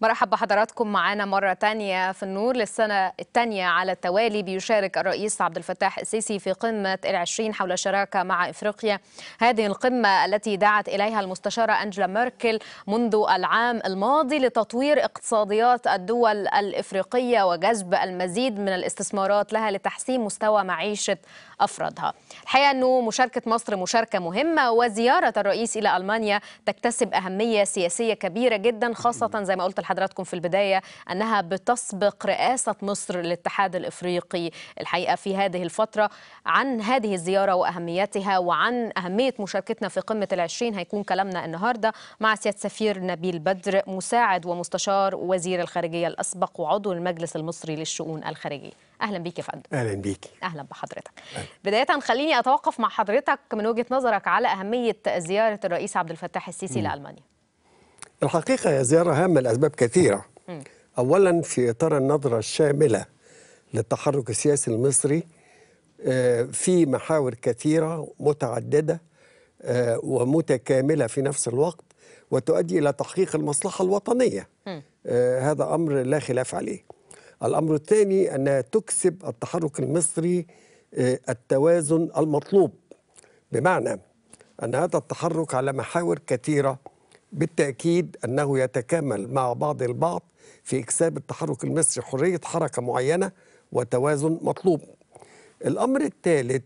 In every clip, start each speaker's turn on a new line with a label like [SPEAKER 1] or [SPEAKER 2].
[SPEAKER 1] مرحب بحضراتكم معانا مرة تانية في النور للسنة الثانية على التوالي بيشارك الرئيس عبد الفتاح السيسي في قمة العشرين حول شراكة مع إفريقيا هذه القمة التي دعت إليها المستشارة أنجلا ميركل منذ العام الماضي لتطوير اقتصاديات الدول الإفريقية وجذب المزيد من الاستثمارات لها لتحسين مستوى معيشة أفرادها الحقيقة أنه مشاركة مصر مشاركة مهمة وزيارة الرئيس إلى ألمانيا تكتسب أهمية سياسية كبيرة جدا خاصة زي ما قلت لحضراتكم في البداية أنها بتسبق رئاسة مصر للاتحاد الإفريقي الحقيقة في هذه الفترة عن هذه الزيارة وأهميتها وعن أهمية مشاركتنا في قمة العشرين هيكون كلامنا النهاردة مع سيادة سفير نبيل بدر مساعد ومستشار وزير الخارجية الأسبق وعضو المجلس المصري للشؤون الخارجية أهلا بيك يا فندم
[SPEAKER 2] اهلا بيكي
[SPEAKER 1] اهلا بحضرتك بدايه خليني اتوقف مع حضرتك من وجهه نظرك على اهميه زياره الرئيس عبد الفتاح السيسي لالمانيا
[SPEAKER 2] الحقيقه هي زياره هامه لاسباب كثيره اولا في اطار النظره الشامله للتحرك السياسي المصري آه، في محاور كثيره متعدده آه، ومتكامله في نفس الوقت وتؤدي الى تحقيق المصلحه الوطنيه آه، هذا امر لا خلاف عليه الامر الثاني انها تكسب التحرك المصري آه، التوازن المطلوب بمعنى ان هذا التحرك على محاور كثيره بالتاكيد انه يتكامل مع بعض البعض في اكساب التحرك المصري حريه حركه معينه وتوازن مطلوب. الامر الثالث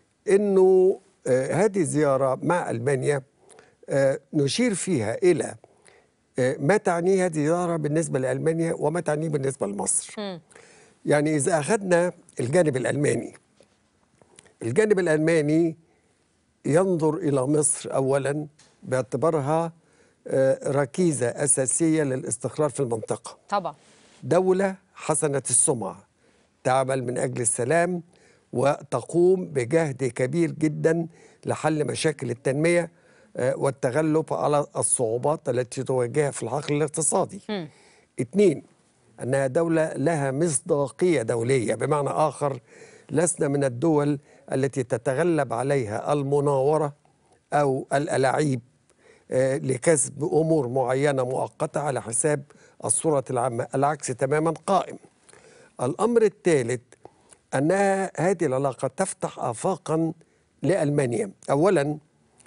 [SPEAKER 2] انه آه، هذه الزياره مع المانيا آه، نشير فيها الى آه، ما تعنيه هذه الزياره بالنسبه لالمانيا وما تعنيه بالنسبه لمصر. يعني اذا اخذنا الجانب الالماني الجانب الالماني ينظر الى مصر اولا باعتبارها آه، ركيزه اساسيه للاستقرار في المنطقه
[SPEAKER 1] طبعا
[SPEAKER 2] دوله حسنه السمعه تعمل من اجل السلام وتقوم بجهد كبير جدا لحل مشاكل التنميه آه، والتغلب على الصعوبات التي تواجهها في العقل الاقتصادي. اثنين انها دوله لها مصداقيه دوليه بمعنى اخر لسنا من الدول التي تتغلب عليها المناوره او الالاعيب آه، لكسب امور معينه مؤقته على حساب الصوره العامه، العكس تماما قائم. الامر الثالث انها هذه العلاقه تفتح افاقا لالمانيا، اولا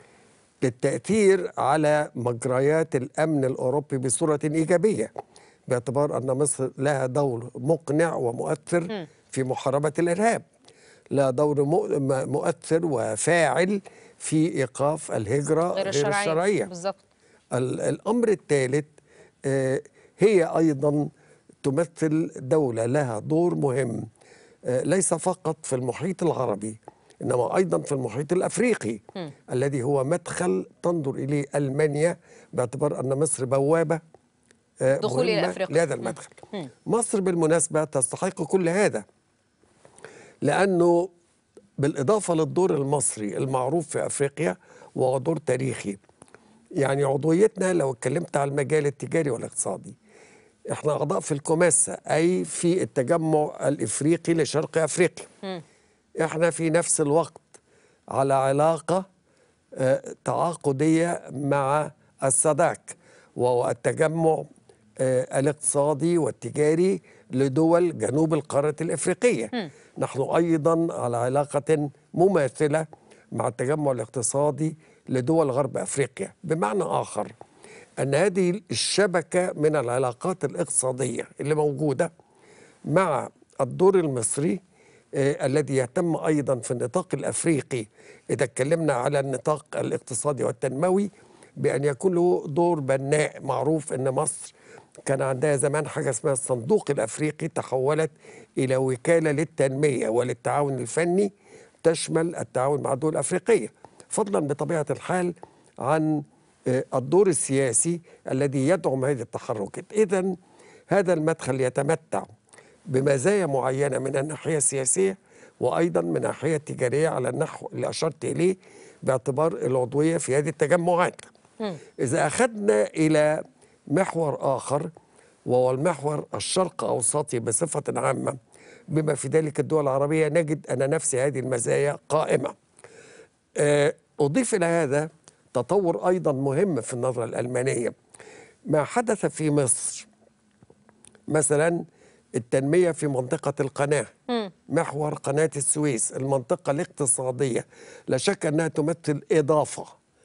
[SPEAKER 2] للتاثير على مجريات الامن الاوروبي بصوره ايجابيه باعتبار ان مصر لها دور مقنع ومؤثر في محاربه الارهاب. لها دور مؤ- م- مؤثر وفاعل في ايقاف الهجره
[SPEAKER 1] غير الشرعيه,
[SPEAKER 2] الشرعيه.
[SPEAKER 1] بالظبط
[SPEAKER 2] ال- الأمر الثالث آه، هي أيضا تمثل دولة لها دور مهم آه، ليس فقط في المحيط العربي إنما أيضا في المحيط الأفريقي الذي هو مدخل تنظر إليه ألمانيا باعتبار أن مصر بوابة آه،
[SPEAKER 1] دخول إلى
[SPEAKER 2] مهمة
[SPEAKER 1] أفريقيا.
[SPEAKER 2] لهذا المدخل مصر بالمناسبة تستحق كل هذا لأنه بالإضافة للدور المصري المعروف في أفريقيا وهو دور تاريخي يعني عضويتنا لو اتكلمت على المجال التجاري والاقتصادي احنا اعضاء في الكوماسا اي في التجمع الافريقي لشرق افريقيا احنا في نفس الوقت على علاقه آه، تعاقديه مع الساداك وهو التجمع آه، الاقتصادي والتجاري لدول جنوب القاره الافريقيه نحن ايضا على علاقه مماثله مع التجمع الاقتصادي لدول غرب افريقيا بمعنى اخر ان هذه الشبكه من العلاقات الاقتصاديه اللي موجوده مع الدور المصري آه، الذي يهتم ايضا في النطاق الافريقي اذا اتكلمنا على النطاق الاقتصادي والتنموي بان يكون له دور بناء معروف ان مصر كان عندها زمان حاجه اسمها الصندوق الافريقي تحولت الى وكاله للتنميه وللتعاون الفني تشمل التعاون مع الدول الافريقيه فضلا بطبيعه الحال عن آه، الدور السياسي الذي يدعم هذه التحركات اذا هذا المدخل يتمتع بمزايا معينه من الناحيه السياسيه وايضا من الناحيه التجاريه على النحو اللي اشرت اليه باعتبار العضويه في هذه التجمعات. اذا اخذنا الى محور اخر وهو المحور الشرق اوسطي بصفه عامه بما في ذلك الدول العربيه نجد ان نفس هذه المزايا قائمه. آه، اضيف الى هذا تطور ايضا مهم في النظره الالمانيه ما حدث في مصر مثلا التنمية في منطقة القناة محور قناة السويس المنطقة الاقتصادية لا شك أنها تمثل إضافة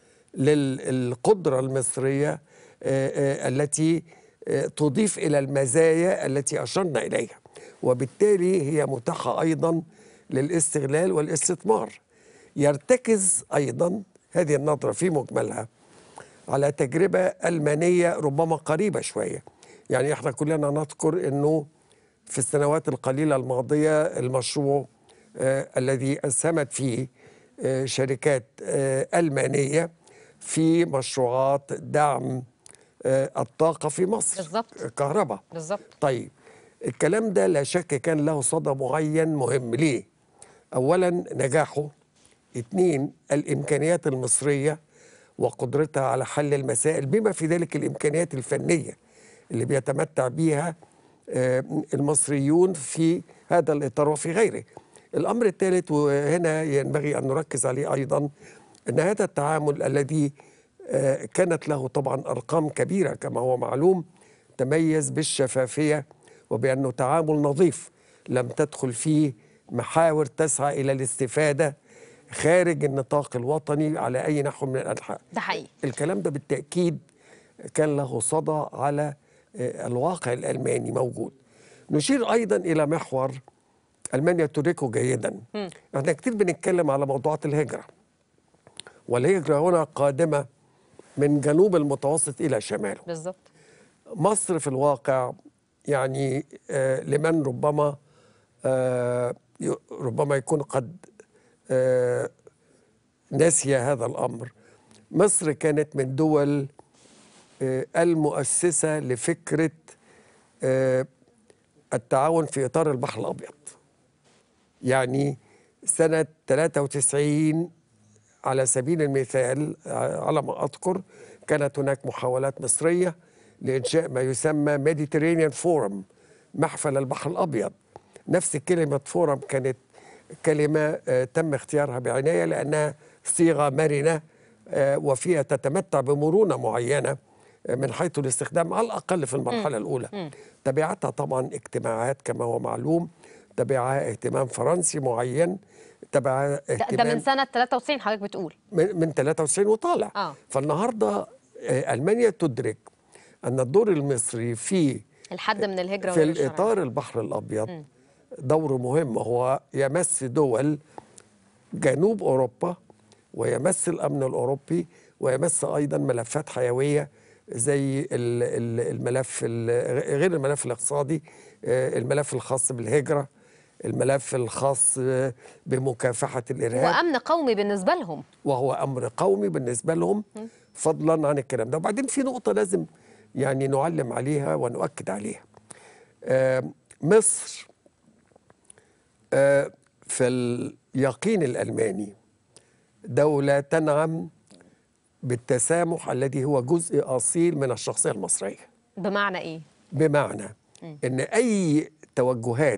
[SPEAKER 2] للقدرة المصرية آه، آه، التي آه، تضيف إلى المزايا التي أشرنا إليها وبالتالي هي متاحة أيضا للاستغلال والاستثمار يرتكز أيضا هذه النظرة في مجملها على تجربة ألمانية ربما قريبة شوية يعني احنا كلنا نذكر أنه في السنوات القليلة الماضية المشروع آه الذي أسهمت فيه آه شركات آه ألمانية في مشروعات دعم آه الطاقة في مصر
[SPEAKER 1] بالظبط.
[SPEAKER 2] كهرباء
[SPEAKER 1] بالظبط
[SPEAKER 2] طيب الكلام ده لا شك كان له صدى معين مهم ليه اولا نجاحه اتنين الامكانيات المصريه وقدرتها على حل المسائل بما في ذلك الامكانيات الفنيه اللي بيتمتع بيها آه، المصريون في هذا الاطار وفي غيره الامر الثالث وهنا ينبغي ان نركز عليه ايضا ان هذا التعامل الذي آه، كانت له طبعا ارقام كبيره كما هو معلوم تميز بالشفافيه وبانه تعامل نظيف لم تدخل فيه محاور تسعى الى الاستفاده خارج النطاق الوطني على اي نحو من الانحاء
[SPEAKER 1] ده حقيقي
[SPEAKER 2] الكلام ده بالتاكيد كان له صدى على آه، الواقع الالماني موجود نشير ايضا الى محور المانيا تدركه جيدا احنا كتير بنتكلم على موضوعات الهجره والهجره هنا قادمه من جنوب المتوسط الى شماله
[SPEAKER 1] بالظبط
[SPEAKER 2] مصر في الواقع يعني آه، لمن ربما آه، ي- ربما يكون قد آه، نسي هذا الامر مصر كانت من دول آه، المؤسسه لفكره آه، التعاون في اطار البحر الابيض يعني سنه 93 على سبيل المثال آه، على ما اذكر كانت هناك محاولات مصريه لانشاء ما يسمى ميديترينيان فورم محفل البحر الابيض نفس كلمه فورم كانت كلمه آه، تم اختيارها بعنايه لانها صيغه مرنه آه، وفيها تتمتع بمرونه معينه آه، من حيث الاستخدام على الاقل في المرحله الاولى تبعتها طبعا اجتماعات كما هو معلوم تبعها اهتمام فرنسي معين تبعها
[SPEAKER 1] ده, ده
[SPEAKER 2] اهتمام
[SPEAKER 1] من سنه 93 حضرتك بتقول
[SPEAKER 2] من من 93 وطالع
[SPEAKER 1] آه.
[SPEAKER 2] فالنهارده آه، المانيا تدرك ان الدور المصري في
[SPEAKER 1] الحد من الهجره
[SPEAKER 2] في
[SPEAKER 1] وغير الشرعية.
[SPEAKER 2] الاطار البحر الابيض دوره مهم هو يمس دول جنوب اوروبا ويمس الامن الاوروبي ويمس ايضا ملفات حيويه زي ال- ال- الملف ال- غير الملف الاقتصادي آه، الملف الخاص بالهجره الملف الخاص آه، بمكافحه الارهاب
[SPEAKER 1] وامن قومي بالنسبه لهم
[SPEAKER 2] وهو امر قومي بالنسبه لهم فضلا عن الكلام ده وبعدين في نقطه لازم يعني نعلم عليها ونؤكد عليها آه، مصر آه، في اليقين الالماني دوله تنعم بالتسامح الذي هو جزء اصيل من الشخصيه المصريه
[SPEAKER 1] بمعنى ايه
[SPEAKER 2] بمعنى ان اي توجهات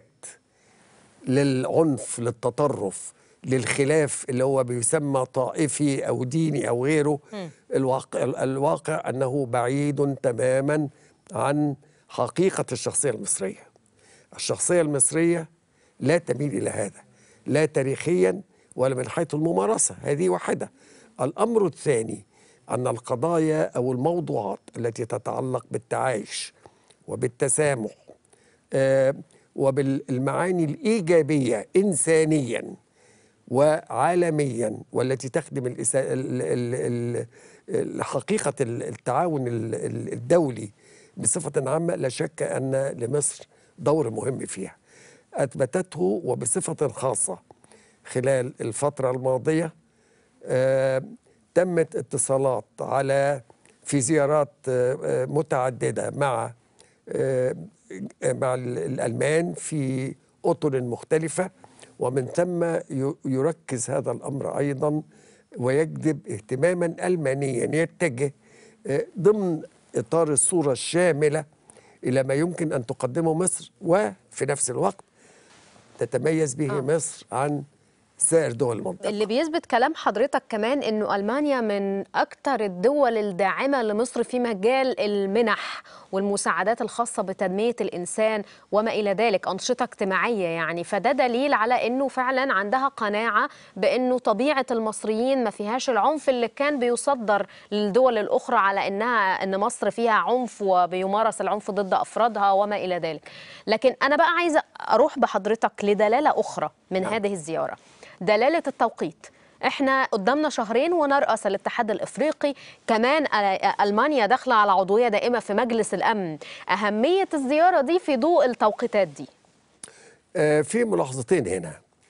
[SPEAKER 2] للعنف للتطرف للخلاف اللي هو بيسمى طائفي او ديني او غيره الواقع الواقع انه بعيد تماما عن حقيقه الشخصيه المصريه الشخصيه المصريه لا تميل الى هذا لا تاريخيا ولا من حيث الممارسه هذه واحده الامر الثاني ان القضايا او الموضوعات التي تتعلق بالتعايش وبالتسامح آه، وبالمعاني الإيجابية إنسانيا وعالميا والتي تخدم الإسا- ال- ال- ال- حقيقة ال- التعاون ال- ال- الدولي بصفة عامة لا شك أن لمصر دور مهم فيها أثبتته وبصفة خاصة خلال الفترة الماضية آه، تمت اتصالات على في زيارات آه، آه، متعددة مع آه، مع ال- الألمان في أطر مختلفة ومن ثم ي- يركز هذا الأمر أيضا ويجذب اهتماما ألمانيا يتجه آه، ضمن إطار الصورة الشاملة إلى ما يمكن أن تقدمه مصر وفي نفس الوقت تتميز به
[SPEAKER 1] آه.
[SPEAKER 2] مصر عن سائر دول المنطقة
[SPEAKER 1] اللي بيثبت كلام حضرتك كمان انه المانيا من اكثر الدول الداعمه لمصر في مجال المنح والمساعدات الخاصه بتنميه الانسان وما الى ذلك انشطه اجتماعيه يعني فده دليل على انه فعلا عندها قناعه بانه طبيعه المصريين ما فيهاش العنف اللي كان بيصدر للدول الاخرى على انها ان مصر فيها عنف وبيمارس العنف ضد افرادها وما الى ذلك لكن انا بقى عايزه اروح بحضرتك لدلاله اخرى من
[SPEAKER 2] نعم.
[SPEAKER 1] هذه الزياره دلاله التوقيت احنا قدامنا شهرين ونرأس الاتحاد الافريقي كمان أ- المانيا داخله على عضويه دائمه في مجلس الامن اهميه الزياره دي في ضوء التوقيتات دي
[SPEAKER 2] آه، في ملاحظتين هنا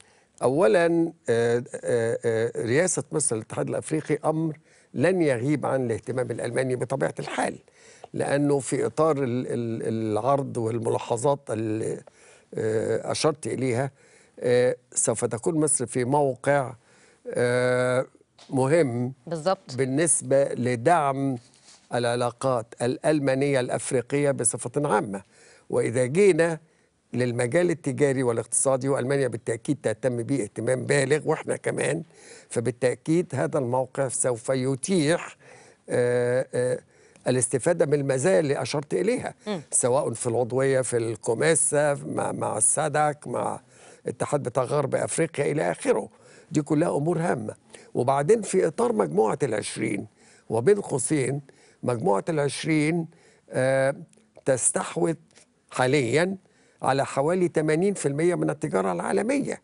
[SPEAKER 2] اولا آه، آه، آه، رئاسه مصر للاتحاد الافريقي امر لن يغيب عن الاهتمام الالماني بطبيعه الحال لانه في اطار ال- ال- العرض والملاحظات اللي آه، اشرت اليها آه، سوف تكون مصر في موقع آه، مهم
[SPEAKER 1] بالظبط
[SPEAKER 2] بالنسبة لدعم العلاقات الألمانية الأفريقية بصفة عامة وإذا جينا للمجال التجاري والاقتصادي وألمانيا بالتأكيد تهتم به اهتمام بالغ وإحنا كمان فبالتأكيد هذا الموقع سوف يتيح آه، آه، الاستفادة من المزايا اللي أشرت إليها سواء في العضوية في الكوماسا مع, مع السادك مع اتحاد بتاع غرب أفريقيا إلى آخره دي كلها أمور هامة وبعدين في إطار مجموعة العشرين وبين قوسين مجموعة العشرين آه، تستحوذ حاليا على حوالي 80% من التجارة العالمية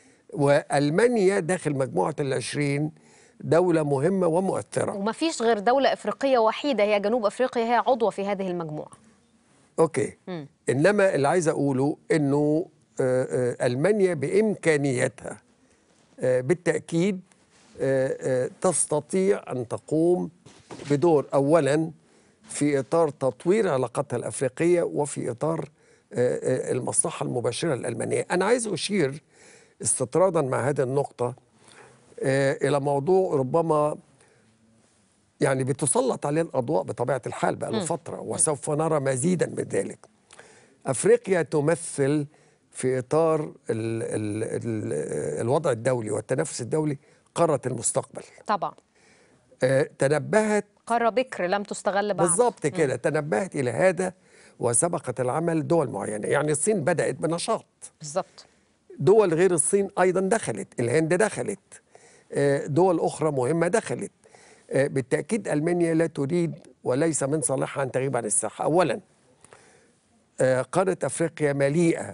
[SPEAKER 2] وألمانيا داخل مجموعة العشرين دولة مهمة ومؤثرة
[SPEAKER 1] وما فيش غير دوله افريقيه وحيده هي جنوب افريقيا هي عضوه في هذه المجموعه
[SPEAKER 2] اوكي انما اللي عايز اقوله انه آه، آه، المانيا بامكانياتها آه، بالتاكيد آه، آه، تستطيع ان تقوم بدور اولا في اطار تطوير علاقاتها الافريقيه وفي اطار آه، آه، المصلحه المباشره الالمانيه انا عايز اشير استطرادا مع هذه النقطه آه، الى موضوع ربما يعني بتسلط عليه الاضواء بطبيعه الحال بقى له فتره وسوف نرى مزيدا من ذلك. افريقيا تمثل في اطار ال ال ال الوضع الدولي والتنافس الدولي قاره المستقبل.
[SPEAKER 1] طبعا
[SPEAKER 2] آه، تنبهت
[SPEAKER 1] قاره بكر لم تستغل بعد
[SPEAKER 2] بالضبط كده تنبهت الى هذا وسبقت العمل دول معينه، يعني الصين بدات بنشاط.
[SPEAKER 1] بالظبط
[SPEAKER 2] دول غير الصين ايضا دخلت الهند دخلت آه، دول اخرى مهمه دخلت آه، بالتاكيد المانيا لا تريد وليس من صالحها ان تغيب عن الساحه اولا آه، قاره افريقيا مليئه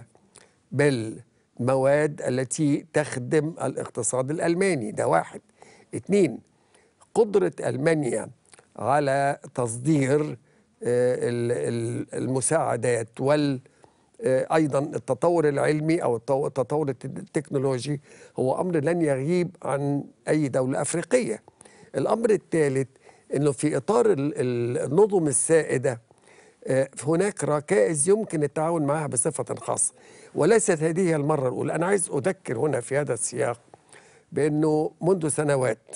[SPEAKER 2] بالمواد التي تخدم الاقتصاد الالماني ده واحد اتنين قدره المانيا على تصدير آه، ال- ال- المساعدات وال آه، ايضا التطور العلمي او التو- التطور الت- التكنولوجي هو امر لن يغيب عن اي دوله افريقيه. الامر الثالث انه في اطار ال- ال- النظم السائده آه، هناك ركائز يمكن التعاون معها بصفه خاصه وليست هذه هي المره الاولى، انا عايز اذكر هنا في هذا السياق بانه منذ سنوات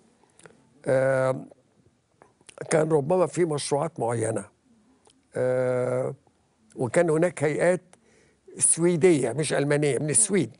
[SPEAKER 2] آه، كان ربما في مشروعات معينه آه، وكان هناك هيئات سويديه مش المانيه من السويد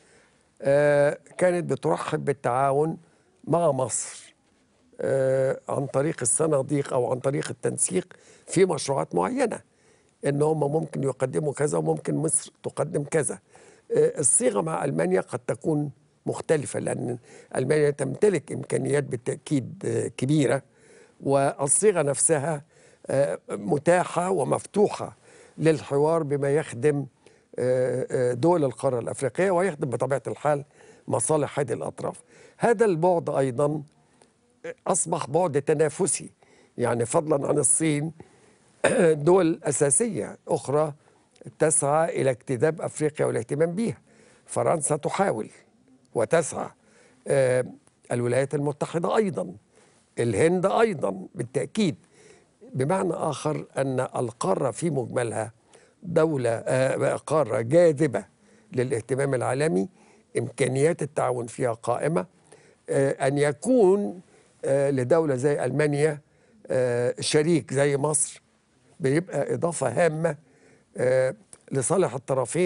[SPEAKER 2] آه، كانت بترحب بالتعاون مع مصر آه، عن طريق الصناديق او عن طريق التنسيق في مشروعات معينه ان هم ممكن يقدموا كذا وممكن مصر تقدم كذا آه، الصيغه مع المانيا قد تكون مختلفه لان المانيا تمتلك امكانيات بالتاكيد آه، كبيره والصيغه نفسها آه، متاحه ومفتوحه للحوار بما يخدم آه، آه، دول القاره الافريقيه ويخدم بطبيعه الحال مصالح هذه الاطراف. هذا البعد ايضا اصبح بعد تنافسي يعني فضلا عن الصين دول اساسيه اخرى تسعى الى اجتذاب افريقيا والاهتمام بها. فرنسا تحاول وتسعى آه، الولايات المتحده ايضا الهند ايضا بالتاكيد بمعنى اخر ان القاره في مجملها دوله آه، قاره جاذبه للاهتمام العالمي امكانيات التعاون فيها قائمه آه، ان يكون آه، لدوله زي المانيا آه، شريك زي مصر بيبقى اضافه هامه آه، لصالح الطرفين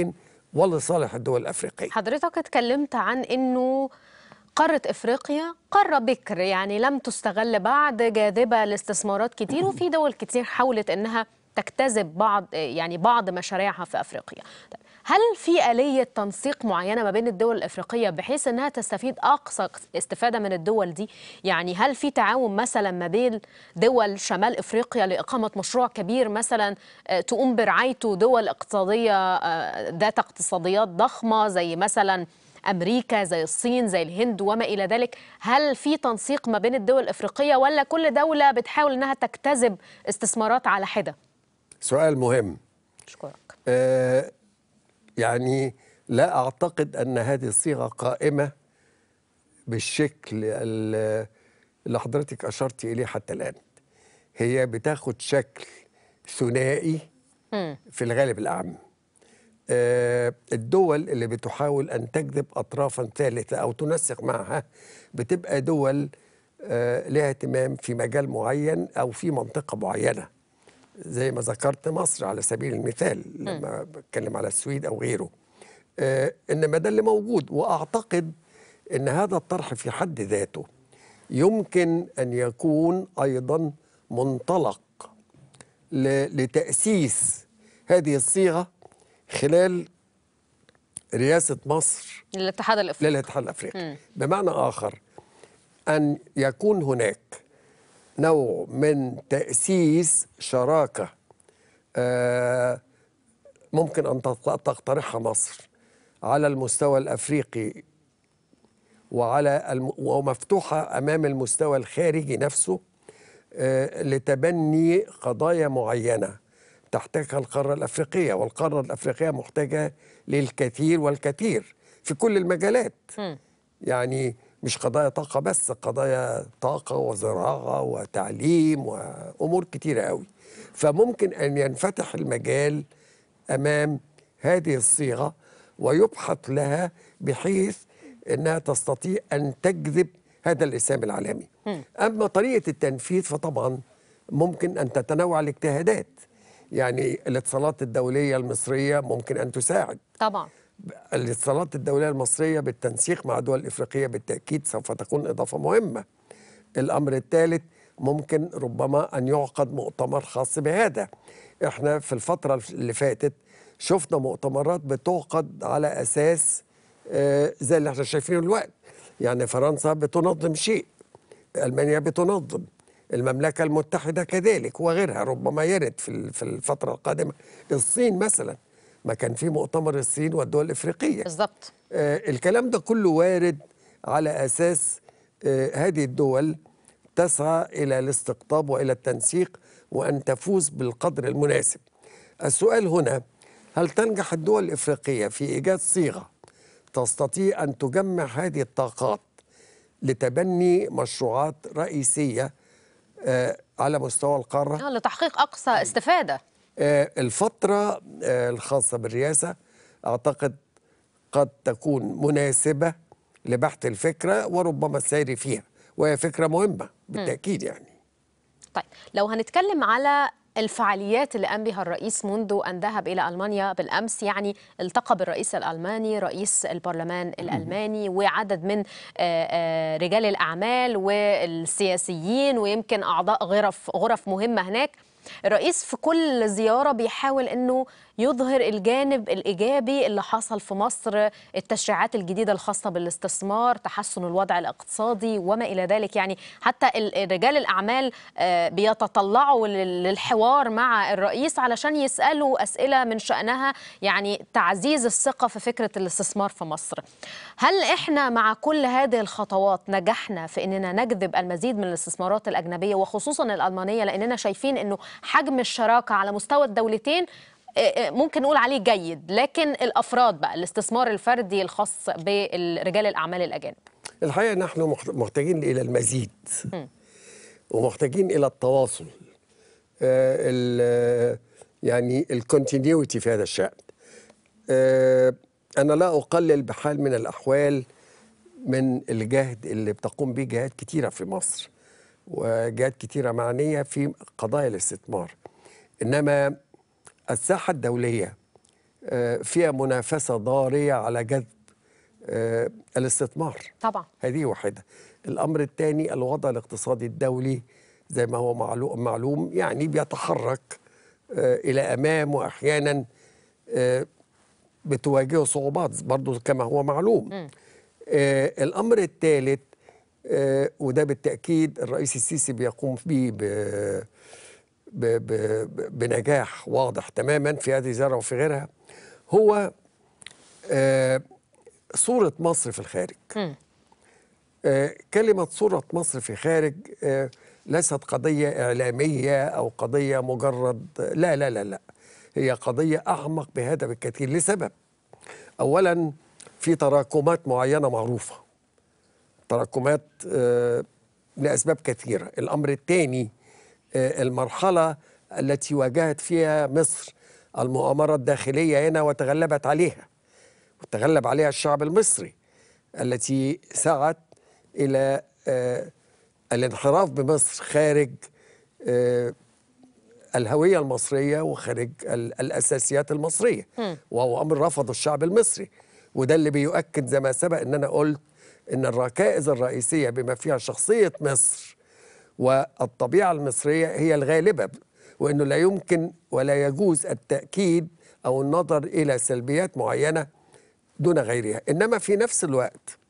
[SPEAKER 2] ولصالح الدول الافريقيه
[SPEAKER 1] حضرتك اتكلمت عن انه قارة افريقيا قارة بكر يعني لم تستغل بعد جاذبة لاستثمارات كتير وفي دول كتير حاولت انها تجتذب بعض يعني بعض مشاريعها في افريقيا. طيب هل في آلية تنسيق معينة ما بين الدول الافريقية بحيث انها تستفيد اقصى استفادة من الدول دي؟ يعني هل في تعاون مثلا ما بين دول شمال افريقيا لاقامة مشروع كبير مثلا آه، تقوم برعايته دول اقتصادية آه، ذات اقتصاديات ضخمة زي مثلا امريكا زي الصين زي الهند وما الى ذلك هل في تنسيق ما بين الدول الافريقيه ولا كل دوله بتحاول انها تجتذب استثمارات على حده
[SPEAKER 2] سؤال مهم
[SPEAKER 1] اشكرك
[SPEAKER 2] آه يعني لا اعتقد ان هذه الصيغه قائمه بالشكل ال- اللي حضرتك اشرت اليه حتى الان هي بتاخد شكل ثنائي في الغالب الاعم آه، الدول اللي بتحاول ان تجذب اطرافا ثالثه او تنسق معها بتبقى دول آه، لها اهتمام في مجال معين او في منطقه معينه زي ما ذكرت مصر على سبيل المثال لما بتكلم على السويد او غيره آه، انما ده اللي موجود واعتقد ان هذا الطرح في حد ذاته يمكن ان يكون ايضا منطلق ل- لتاسيس هذه الصيغه خلال رئاسه مصر
[SPEAKER 1] الاتحاد الافريقي
[SPEAKER 2] للاتحاد الافريقي بمعنى اخر ان يكون هناك نوع من تاسيس شراكه آه، ممكن ان تط- تقترحها مصر على المستوى الافريقي وعلى الم... ومفتوحه امام المستوى الخارجي نفسه آه، لتبني قضايا معينه تحتاجها القاره الافريقيه والقاره الافريقيه محتاجه للكثير والكثير في كل المجالات يعني مش قضايا طاقه بس قضايا طاقه وزراعه وتعليم وامور كتيره قوي فممكن ان ينفتح المجال امام هذه الصيغه ويبحث لها بحيث انها تستطيع ان تجذب هذا الاسهام العالمي. اما طريقه التنفيذ فطبعا ممكن ان تتنوع الاجتهادات. يعني الاتصالات الدوليه المصريه ممكن ان تساعد.
[SPEAKER 1] طبعا
[SPEAKER 2] الاتصالات الدوليه المصريه بالتنسيق مع دول افريقيه بالتاكيد سوف تكون اضافه مهمه. الامر الثالث ممكن ربما ان يعقد مؤتمر خاص بهذا. احنا في الفتره اللي فاتت شفنا مؤتمرات بتعقد على اساس آه، زي اللي احنا شايفينه الوقت. يعني فرنسا بتنظم شيء المانيا بتنظم المملكه المتحده كذلك وغيرها ربما يرد في ال- في الفتره القادمه الصين مثلا ما كان في مؤتمر الصين والدول الافريقيه
[SPEAKER 1] بالظبط
[SPEAKER 2] آه، الكلام ده كله وارد على اساس آه، هذه الدول تسعى الى الاستقطاب والى التنسيق وان تفوز بالقدر المناسب. السؤال هنا هل تنجح الدول الافريقيه في ايجاد صيغه تستطيع ان تجمع هذه الطاقات لتبني مشروعات رئيسيه آه، على مستوى القاره؟
[SPEAKER 1] آه، لتحقيق اقصى استفاده
[SPEAKER 2] آه، الفترة آه، الخاصة بالرئاسة أعتقد قد تكون مناسبة لبحث الفكرة وربما السير فيها وهي فكرة مهمة بالتأكيد يعني
[SPEAKER 1] طيب لو هنتكلم على الفعاليات اللي قام بها الرئيس منذ أن ذهب إلى ألمانيا بالأمس يعني التقى بالرئيس الألماني رئيس البرلمان الألماني وعدد من آه، آه، رجال الأعمال والسياسيين ويمكن أعضاء غرف غرف مهمة هناك الرئيس في كل زيارة بيحاول أنه يظهر الجانب الإيجابي اللي حصل في مصر التشريعات الجديدة الخاصة بالاستثمار تحسن الوضع الاقتصادي وما إلى ذلك يعني حتى ال- رجال الأعمال آه، بيتطلعوا لل- للحوار مع الرئيس علشان يسألوا أسئلة من شأنها يعني تعزيز الثقة في فكرة الاستثمار في مصر هل إحنا مع كل هذه الخطوات نجحنا في أننا نجذب المزيد من الاستثمارات الأجنبية وخصوصا الألمانية لأننا شايفين أنه حجم الشراكة على مستوى الدولتين آه، آه، ممكن نقول عليه جيد لكن الافراد بقى الاستثمار الفردي الخاص برجال الاعمال الاجانب
[SPEAKER 2] الحقيقة نحن مح- محتاجين إلى المزيد ومحتاجين إلى التواصل آه، ال- يعني الكونتينيوتي في هذا الشأن آه، أنا لا أقلل بحال من الأحوال من الجهد اللي بتقوم به جهات كتيرة في مصر وجهات كتيرة معنية في قضايا الاستثمار إنما الساحة الدولية آه، فيها منافسة ضارية على جذب آه، الاستثمار
[SPEAKER 1] طبعا
[SPEAKER 2] هذه واحدة الأمر الثاني الوضع الاقتصادي الدولي زي ما هو معلو- معلوم يعني بيتحرك آه، إلى أمام وأحيانا آه، بتواجهه صعوبات برضو كما هو معلوم آه، الأمر الثالث آه، وده بالتأكيد الرئيس السيسي بيقوم به ب- ب- ب- بنجاح واضح تماما في هذه الزيارة وفي غيرها هو آه، صورة مصر في الخارج آه، كلمة صورة مصر في خارج آه، ليست قضية إعلامية أو قضية مجرد لا لا لا لا هي قضية أعمق بهذا بكثير لسبب أولا في تراكمات معينة معروفة تراكمات آه، لأسباب كثيرة الأمر الثاني آه، المرحلة التي واجهت فيها مصر المؤامرة الداخلية هنا وتغلبت عليها وتغلب عليها الشعب المصري التي سعت إلى آه، الانحراف بمصر خارج آه، الهوية المصرية وخارج ال- الأساسيات المصرية وهو أمر رفضه الشعب المصري وده اللي بيؤكد زي ما سبق أن أنا قلت أن الركائز الرئيسية بما فيها شخصية مصر والطبيعة المصرية هي الغالبة وأنه لا يمكن ولا يجوز التأكيد أو النظر إلى سلبيات معينة دون غيرها إنما في نفس الوقت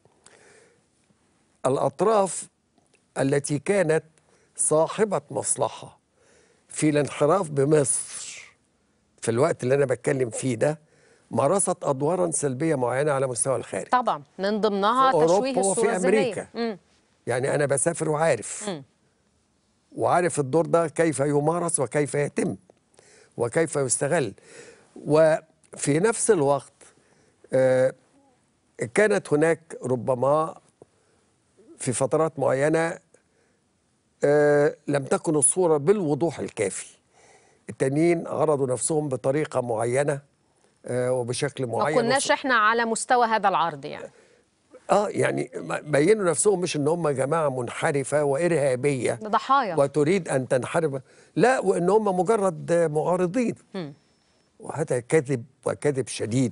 [SPEAKER 2] الأطراف التي كانت صاحبة مصلحة في الانحراف بمصر في الوقت اللي أنا بتكلم فيه ده مارست أدوارا سلبية معينة على مستوى الخارج
[SPEAKER 1] طبعا من ضمنها
[SPEAKER 2] في أوروبا
[SPEAKER 1] تشويه
[SPEAKER 2] وفي
[SPEAKER 1] الصورة
[SPEAKER 2] أمريكا.
[SPEAKER 1] الذهنية مم.
[SPEAKER 2] يعني أنا بسافر وعارف وعارف الدور ده كيف يمارس وكيف يتم وكيف يستغل وفي نفس الوقت آه، كانت هناك ربما في فترات معينة آه، لم تكن الصورة بالوضوح الكافي التانيين عرضوا نفسهم بطريقة معينة آه، وبشكل
[SPEAKER 1] ما
[SPEAKER 2] معين
[SPEAKER 1] كناش احنا على مستوى هذا العرض يعني
[SPEAKER 2] اه يعني م- بينوا نفسهم مش ان هم جماعه منحرفه وارهابيه
[SPEAKER 1] ضحايا
[SPEAKER 2] وتريد ان تنحرف لا وان هم مجرد معارضين وهذا كذب وكذب شديد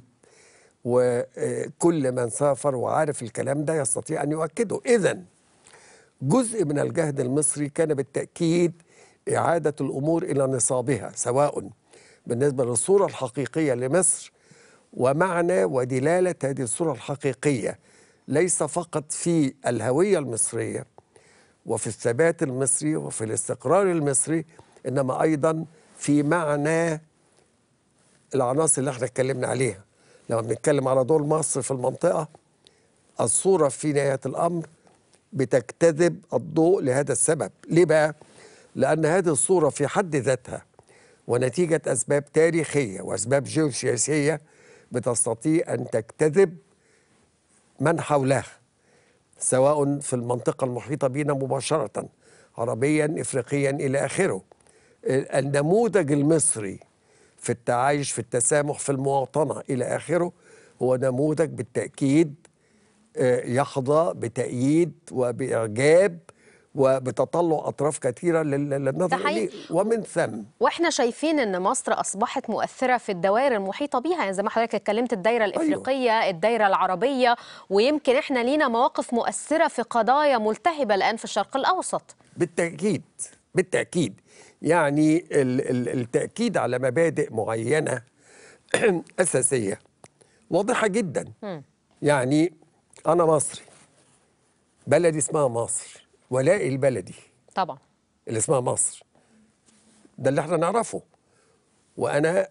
[SPEAKER 2] وكل من سافر وعارف الكلام ده يستطيع ان يؤكده اذا جزء من الجهد المصري كان بالتاكيد اعاده الامور الى نصابها سواء بالنسبه للصوره الحقيقيه لمصر ومعنى ودلاله هذه الصوره الحقيقيه ليس فقط في الهويه المصريه وفي الثبات المصري وفي الاستقرار المصري انما ايضا في معنى العناصر اللي احنا اتكلمنا عليها لما بنتكلم على دور مصر في المنطقه الصوره في نهايه الامر بتجتذب الضوء لهذا السبب ليه بقى لان هذه الصوره في حد ذاتها ونتيجه اسباب تاريخيه واسباب جيوسياسيه بتستطيع ان تجتذب من حولها سواء في المنطقة المحيطة بنا مباشرة عربيا إفريقيا إلى آخره النموذج المصري في التعايش في التسامح في المواطنة إلى آخره هو نموذج بالتأكيد آه، يحظى بتأييد وبإعجاب وبتطلع أطراف كثيرة لل- للنظر
[SPEAKER 1] ده حقيقي.
[SPEAKER 2] إليه ومن ثم
[SPEAKER 1] واحنا شايفين ان مصر اصبحت مؤثره في الدوائر المحيطه بيها يعني زي ما حضرتك اتكلمت الدايره الافريقيه أيوه. الدايره العربيه ويمكن احنا لينا مواقف مؤثره في قضايا ملتهبه الان في الشرق الاوسط
[SPEAKER 2] بالتأكيد بالتأكيد يعني ال- ال- التأكيد على مبادئ معينة أساسية واضحة جدا يعني أنا مصري بلدي اسمها مصر ولائي البلدي
[SPEAKER 1] طبعا
[SPEAKER 2] اللي اسمها مصر ده اللي احنا نعرفه وأنا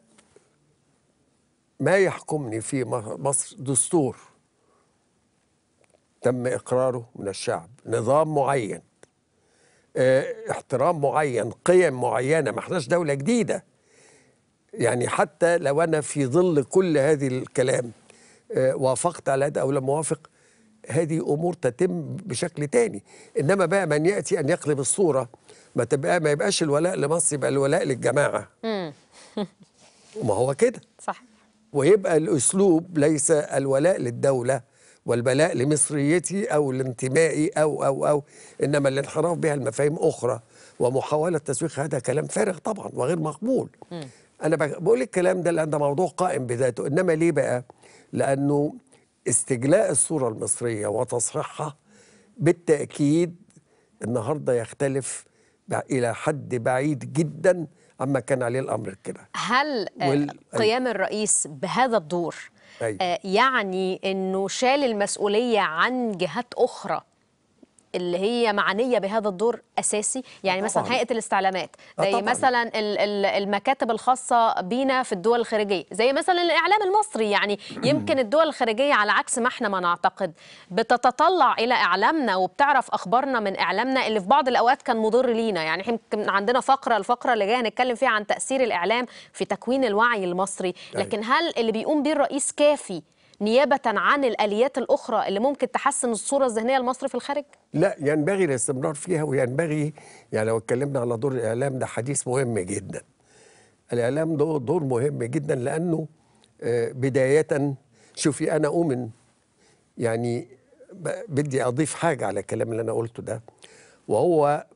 [SPEAKER 2] ما يحكمني في م- مصر دستور تم إقراره من الشعب نظام معين اه احترام معين قيم معينة ما احناش دولة جديدة يعني حتى لو أنا في ظل كل هذه الكلام اه وافقت على هذا أو لم أوافق هذه أمور تتم بشكل تاني إنما بقى من يأتي أن يقلب الصورة ما تبقى ما يبقاش الولاء لمصر يبقى الولاء للجماعة ما هو كده
[SPEAKER 1] صح
[SPEAKER 2] ويبقى الاسلوب ليس الولاء للدوله والبلاء لمصريتي او لانتمائي او او او انما الانحراف بها المفاهيم اخرى ومحاوله تسويق هذا كلام فارغ طبعا وغير مقبول انا بق- بقول الكلام ده لان ده موضوع قائم بذاته انما ليه بقى لانه استجلاء الصوره المصريه وتصحيحها بالتاكيد النهارده يختلف ب- الى حد بعيد جدا عما كان عليه الامر كده
[SPEAKER 1] هل آه،
[SPEAKER 2] وال-
[SPEAKER 1] قيام الرئيس بهذا الدور
[SPEAKER 2] أيوة.
[SPEAKER 1] آه، يعني انه شال المسؤوليه عن جهات اخرى اللي هي معنيه بهذا الدور اساسي يعني مثلا
[SPEAKER 2] طبعاً.
[SPEAKER 1] هيئه الاستعلامات
[SPEAKER 2] آه
[SPEAKER 1] زي
[SPEAKER 2] طبعاً.
[SPEAKER 1] مثلا ال- ال- المكاتب الخاصه بينا في الدول الخارجيه زي مثلا الاعلام المصري يعني يمكن الدول الخارجيه على عكس ما احنا ما نعتقد بتتطلع الى اعلامنا وبتعرف اخبارنا من اعلامنا اللي في بعض الاوقات كان مضر لينا يعني احنا يمكن عندنا فقره الفقره اللي جايه هنتكلم فيها عن تاثير الاعلام في تكوين الوعي المصري
[SPEAKER 2] أيوة.
[SPEAKER 1] لكن هل اللي بيقوم بيه الرئيس كافي نيابه عن الاليات الاخرى اللي ممكن تحسن الصوره الذهنيه لمصر في الخارج
[SPEAKER 2] لا ينبغي الاستمرار فيها وينبغي يعني لو اتكلمنا على دور الاعلام ده حديث مهم جدا الاعلام ده دور مهم جدا لانه آه، بدايه شوفي انا اؤمن يعني ب- بدي اضيف حاجه على الكلام اللي انا قلته ده وهو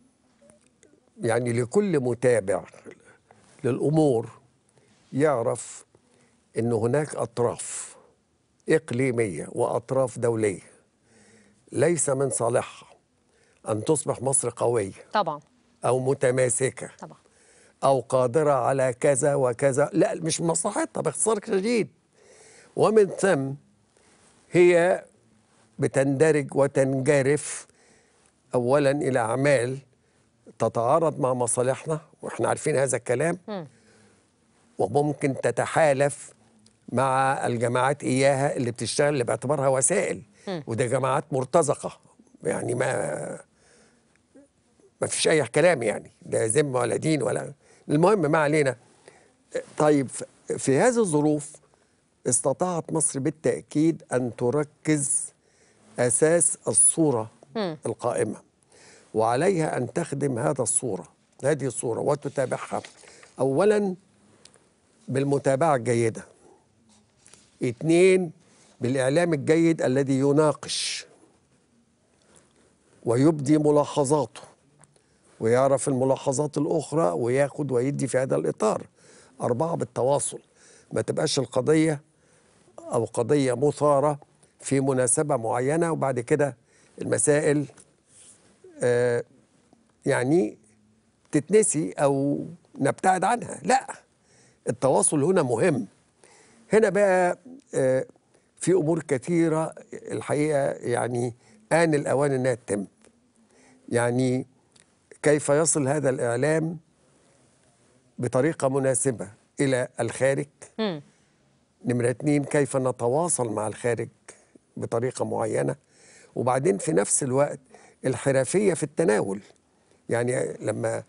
[SPEAKER 2] يعني لكل متابع للامور يعرف ان هناك اطراف اقليميه واطراف دوليه ليس من صالحها أن تصبح مصر قوية
[SPEAKER 1] طبعا
[SPEAKER 2] أو متماسكة
[SPEAKER 1] طبعا
[SPEAKER 2] أو قادرة على كذا وكذا لا مش من مصلحتها باختصار شديد ومن ثم هي بتندرج وتنجرف أولا إلى أعمال تتعارض مع مصالحنا وإحنا عارفين هذا الكلام وممكن تتحالف مع الجماعات إياها اللي بتشتغل اللي باعتبارها وسائل وده جماعات مرتزقة يعني ما ما فيش أي كلام يعني لا ذمة ولا دين ولا المهم ما علينا طيب في هذه الظروف استطاعت مصر بالتأكيد أن تركز أساس الصورة القائمة وعليها أن تخدم هذا الصورة هذه الصورة وتتابعها أولا بالمتابعة الجيدة اثنين بالإعلام الجيد الذي يناقش ويبدي ملاحظاته ويعرف الملاحظات الأخرى وياخد ويدي في هذا الإطار أربعة بالتواصل ما تبقاش القضية أو قضية مثارة في مناسبة معينة وبعد كده المسائل آه يعني تتنسي أو نبتعد عنها لا التواصل هنا مهم هنا بقى آه في أمور كثيرة الحقيقة يعني آن الأوان أنها تتم يعني كيف يصل هذا الإعلام بطريقة مناسبة إلى الخارج
[SPEAKER 1] مم.
[SPEAKER 2] نمرة اتنين كيف نتواصل مع الخارج بطريقة معينة وبعدين في نفس الوقت الحرفية في التناول يعني لما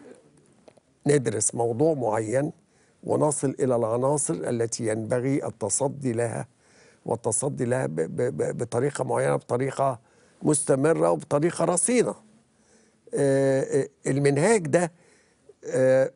[SPEAKER 2] ندرس موضوع معين ونصل إلى العناصر التي ينبغي التصدي لها والتصدي لها ب- ب- ب- بطريقة معينة بطريقة مستمرة وبطريقة رصينة آه، آه، المنهاج ده آه،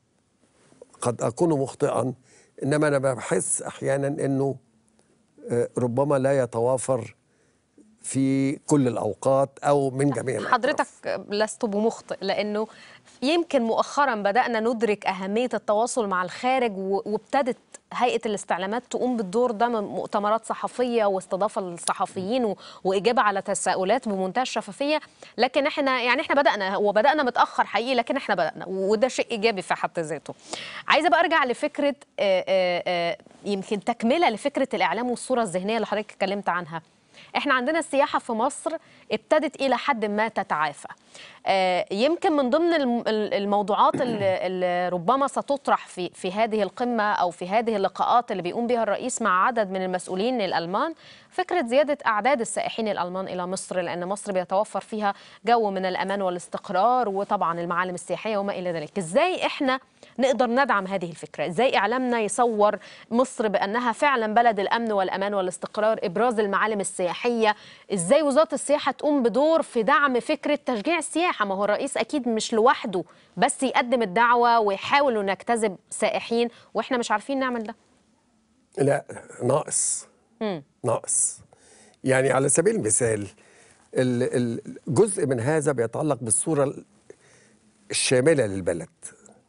[SPEAKER 2] قد أكون مخطئا إنما أنا بحس أحيانا أنه آه، ربما لا يتوافر في كل الأوقات أو من جميع الأطراف.
[SPEAKER 1] حضرتك لست بمخطئ لانه يمكن مؤخرا بدانا ندرك اهميه التواصل مع الخارج و- وابتدت هيئه الاستعلامات تقوم بالدور ده من مؤتمرات صحفيه واستضافه للصحفيين و- واجابه على تساؤلات بمنتهى الشفافيه لكن احنا يعني احنا بدانا وبدانا متاخر حقيقي لكن احنا بدانا وده شيء ايجابي في حد ذاته. عايزه بقى ارجع لفكره آه، آه، آه، يمكن تكمله لفكره الاعلام والصوره الذهنيه اللي حضرتك اتكلمت عنها. احنا عندنا السياحة في مصر ابتدت إلى حد ما تتعافى آه، يمكن من ضمن الم- ال- الموضوعات اللي اللي ربما ستطرح في في هذه القمة أو في هذه اللقاءات اللي بيقوم بها الرئيس مع عدد من المسؤولين الألمان فكرة زيادة أعداد السائحين الألمان إلى مصر لأن مصر بيتوفر فيها جو من الأمان والاستقرار وطبعا المعالم السياحية وما إلى ذلك إزاي إحنا نقدر ندعم هذه الفكرة إزاي إعلامنا يصور مصر بأنها فعلا بلد الأمن والأمان والاستقرار إبراز المعالم السياحية إزاي وزارة السياحة تقوم بدور في دعم فكرة تشجيع السياحة ما هو الرئيس أكيد مش لوحده بس يقدم الدعوة ويحاول إنه يجتذب سائحين وإحنا مش عارفين نعمل ده
[SPEAKER 2] لا ناقص ناقص يعني على سبيل المثال ال- ال- جزء من هذا بيتعلق بالصورة ال- الشاملة للبلد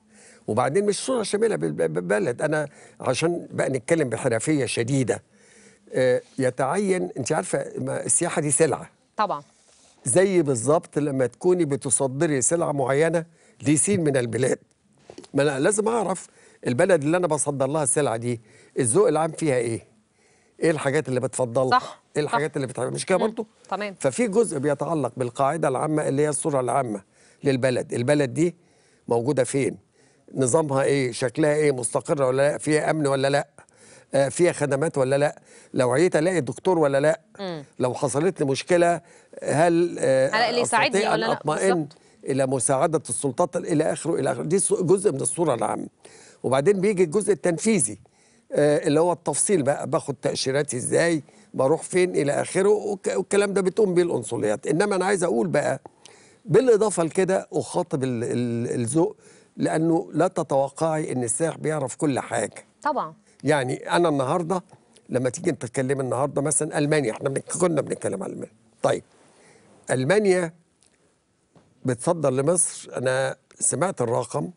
[SPEAKER 2] وبعدين مش صوره شامله بالبلد انا عشان بقى نتكلم بحرفيه شديده آه، يتعين انت عارفه ما السياحه دي سلعه
[SPEAKER 1] طبعا
[SPEAKER 2] زي بالظبط لما تكوني بتصدري سلعه معينه لسين من البلاد ما انا لازم اعرف البلد اللي انا بصدر لها السلعه دي الذوق العام فيها ايه ايه الحاجات اللي بتفضلها
[SPEAKER 1] صح،
[SPEAKER 2] ايه الحاجات
[SPEAKER 1] صح.
[SPEAKER 2] اللي بتحب مش كده برضه
[SPEAKER 1] تمام.
[SPEAKER 2] ففي جزء بيتعلق بالقاعده العامه اللي هي الصوره العامه للبلد البلد دي موجوده فين نظامها ايه شكلها ايه مستقره ولا لا فيها امن ولا لا آه، فيها خدمات ولا لا لو عييت الاقي دكتور ولا لا لو حصلت لي مشكله هل آه،
[SPEAKER 1] هلاقي اللي يساعدني
[SPEAKER 2] أستطيع
[SPEAKER 1] ولا
[SPEAKER 2] أن
[SPEAKER 1] لا؟
[SPEAKER 2] اطمئن
[SPEAKER 1] بالظبط.
[SPEAKER 2] الى مساعده السلطات الى اخره الى اخره دي ص- جزء من الصوره العامه وبعدين بيجي الجزء التنفيذي آه، اللي هو التفصيل بقى باخد تاشيراتي ازاي بروح فين الى اخره والك- والكلام ده بتقوم بيه القنصليات انما انا عايز اقول بقى بالاضافه لكده اخاطب ال- ال- الذوق لانه لا تتوقعي ان السائح بيعرف كل حاجه
[SPEAKER 1] طبعا
[SPEAKER 2] يعني انا النهارده لما تيجي تتكلم النهارده مثلا المانيا احنا بنك- كنا بنتكلم عن المانيا طيب المانيا بتصدر لمصر انا سمعت الرقم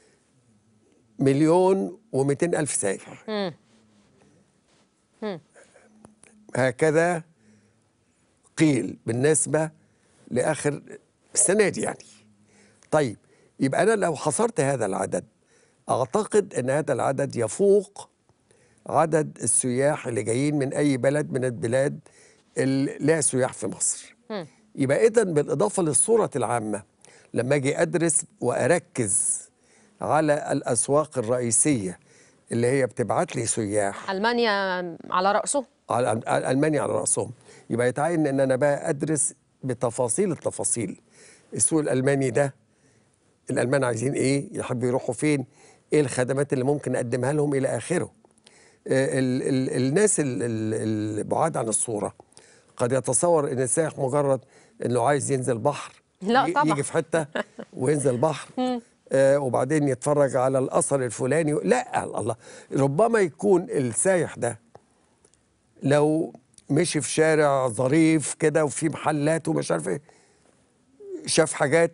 [SPEAKER 2] مليون ومئتين الف سائح هكذا قيل بالنسبه لاخر السنه دي يعني طيب يبقى انا لو حصرت هذا العدد اعتقد ان هذا العدد يفوق عدد السياح اللي جايين من اي بلد من البلاد اللي لها سياح في مصر يبقى اذا بالاضافه للصوره العامه لما اجي ادرس واركز على الاسواق الرئيسيه اللي هي بتبعت لي سياح
[SPEAKER 1] المانيا على راسه
[SPEAKER 2] على على المانيا على راسهم يبقى يتعين ان انا بقى ادرس بتفاصيل التفاصيل السوق الالماني ده الالمان عايزين ايه يحبوا يروحوا فين ايه الخدمات اللي ممكن اقدمها لهم الى اخره آه، ال ال الناس ال- ال- البعاد عن الصوره قد يتصور ان السائح مجرد انه عايز ينزل بحر
[SPEAKER 1] لا
[SPEAKER 2] ي-
[SPEAKER 1] طبعا.
[SPEAKER 2] يجي في حته وينزل بحر آه وبعدين يتفرج على الاثر الفلاني لا الله ربما يكون السايح ده لو مشي في شارع ظريف كده وفي محلات ومش عارف ايه شاف حاجات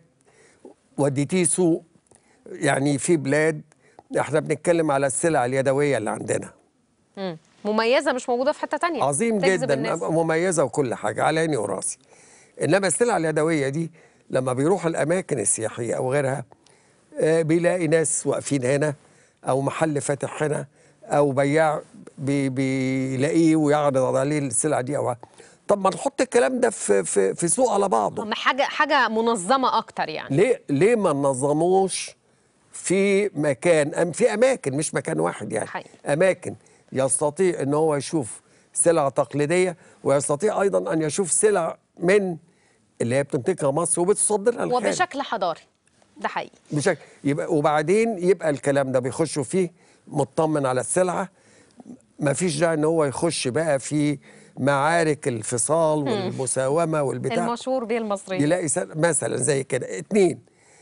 [SPEAKER 2] وديتيه سوق يعني في بلاد احنا بنتكلم على السلع اليدويه اللي عندنا
[SPEAKER 1] مم. مميزه مش موجوده في حته تانية
[SPEAKER 2] عظيم
[SPEAKER 1] تجذب
[SPEAKER 2] جدا
[SPEAKER 1] الناس.
[SPEAKER 2] مميزه وكل حاجه على عيني وراسي انما السلع اليدويه دي لما بيروح الاماكن السياحيه او غيرها آه، بيلاقي ناس واقفين هنا او محل فاتح هنا او بياع بي بيلاقيه ويعرض عليه السلعه دي او طب ما نحط الكلام ده في في في سوق على بعضه
[SPEAKER 1] هم حاجه حاجه منظمه اكتر يعني
[SPEAKER 2] ليه ليه ما نظموش في مكان أم في اماكن مش مكان واحد يعني
[SPEAKER 1] حقيقي.
[SPEAKER 2] اماكن يستطيع ان هو يشوف سلع تقليديه ويستطيع ايضا ان يشوف سلع من اللي هي بتنتجها مصر وبتصدرها للخارج
[SPEAKER 1] وبشكل حضاري ده حقيقي
[SPEAKER 2] بشكل يبقى وبعدين يبقى الكلام ده بيخشوا فيه مطمن على السلعه ما فيش داعي ان هو يخش بقى في معارك الفصال والمساومه والبتاع
[SPEAKER 1] المشهور بيه المصريين
[SPEAKER 2] يلاقي سل- مثلا زي كده اتنين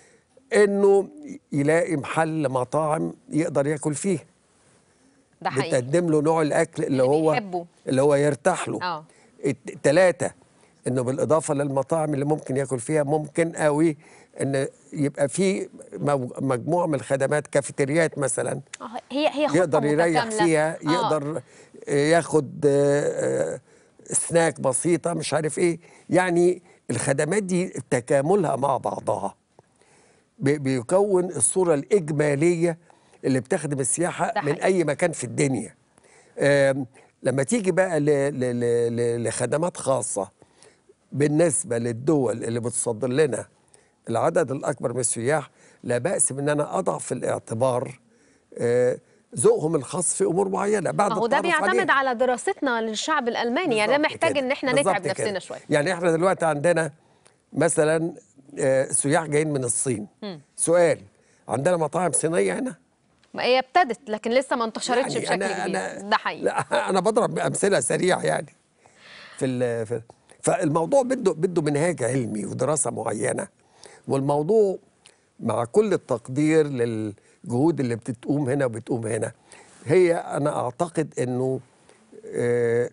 [SPEAKER 2] انه يلاقي محل مطاعم يقدر ياكل فيه
[SPEAKER 1] ده حقيقي
[SPEAKER 2] بتقدم له نوع الاكل اللي
[SPEAKER 1] اللي
[SPEAKER 2] هو
[SPEAKER 1] بيحبه.
[SPEAKER 2] اللي هو يرتاح له
[SPEAKER 1] اه.
[SPEAKER 2] الت- تلاتة انه بالاضافه للمطاعم اللي ممكن ياكل فيها ممكن قوي ان يبقى في مو- مجموعه من الخدمات كافيتريات مثلا
[SPEAKER 1] آه، هي هي خطة
[SPEAKER 2] يقدر يريح
[SPEAKER 1] متكاملة.
[SPEAKER 2] فيها
[SPEAKER 1] آه.
[SPEAKER 2] يقدر ياخد آه، آه، سناك بسيطة مش عارف ايه يعني الخدمات دي تكاملها مع بعضها بي- بيكون الصورة الإجمالية اللي بتخدم السياحة
[SPEAKER 1] ده
[SPEAKER 2] من
[SPEAKER 1] حقيقي.
[SPEAKER 2] أي مكان في الدنيا آم، لما تيجي بقى ل- ل- ل- ل- لخدمات خاصة بالنسبة للدول اللي بتصدر لنا العدد الأكبر من السياح لا بأس بأن أنا أضع في الاعتبار آه، ذوقهم الخاص في أمور معينة بعد
[SPEAKER 1] ما هو ده
[SPEAKER 2] التعرف
[SPEAKER 1] بيعتمد
[SPEAKER 2] عليها.
[SPEAKER 1] على دراستنا للشعب الالماني يعني ده
[SPEAKER 2] بالظبط
[SPEAKER 1] محتاج
[SPEAKER 2] كده.
[SPEAKER 1] ان احنا
[SPEAKER 2] بالظبط
[SPEAKER 1] نتعب
[SPEAKER 2] كده.
[SPEAKER 1] نفسنا شويه
[SPEAKER 2] يعني احنا دلوقتي عندنا مثلا آه، سياح جايين من الصين سؤال عندنا مطاعم صينيه هنا
[SPEAKER 1] ما هي ابتدت لكن لسه ما انتشرتش
[SPEAKER 2] يعني
[SPEAKER 1] بشكل
[SPEAKER 2] أنا-
[SPEAKER 1] كبير
[SPEAKER 2] أنا-
[SPEAKER 1] ده حقيقي
[SPEAKER 2] لا انا بضرب امثله سريعه يعني في ال في فالموضوع بده بده منهاج علمي ودراسه معينه والموضوع مع كل التقدير للجهود اللي بتقوم هنا وبتقوم هنا هي انا اعتقد انه آه،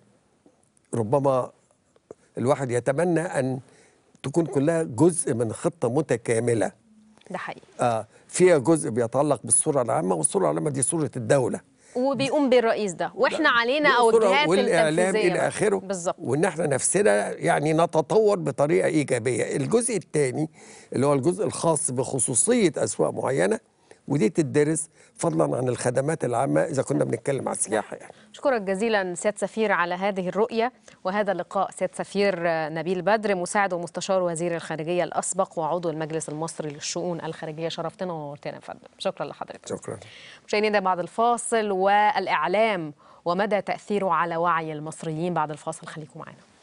[SPEAKER 2] ربما الواحد يتمنى ان تكون كلها جزء من خطه متكامله
[SPEAKER 1] ده حقيقي
[SPEAKER 2] آه فيها جزء بيتعلق بالصوره العامه والصوره العامه دي صوره الدوله
[SPEAKER 1] وبيقوم بالرئيس ده واحنا علينا او
[SPEAKER 2] والصورة
[SPEAKER 1] الجهات
[SPEAKER 2] والاعلام
[SPEAKER 1] التنفيذيه
[SPEAKER 2] الى
[SPEAKER 1] بقى.
[SPEAKER 2] اخره
[SPEAKER 1] بالظبط
[SPEAKER 2] وان احنا نفسنا يعني نتطور بطريقه ايجابيه الجزء الثاني اللي هو الجزء الخاص بخصوصيه اسواق معينه ودي تدرس فضلا عن الخدمات العامه اذا كنا بنتكلم على السياحه يعني
[SPEAKER 1] أشكرك جزيلا سيادة سفير على هذه الرؤية وهذا اللقاء سيادة سفير نبيل بدر مساعد ومستشار وزير الخارجية الأسبق وعضو المجلس المصري للشؤون الخارجية شرفتنا ونورتنا يا فندم شكرا لحضرتك
[SPEAKER 2] شكرا
[SPEAKER 1] مشاهدينا بعد الفاصل والإعلام ومدى تأثيره على وعي المصريين بعد الفاصل خليكم معنا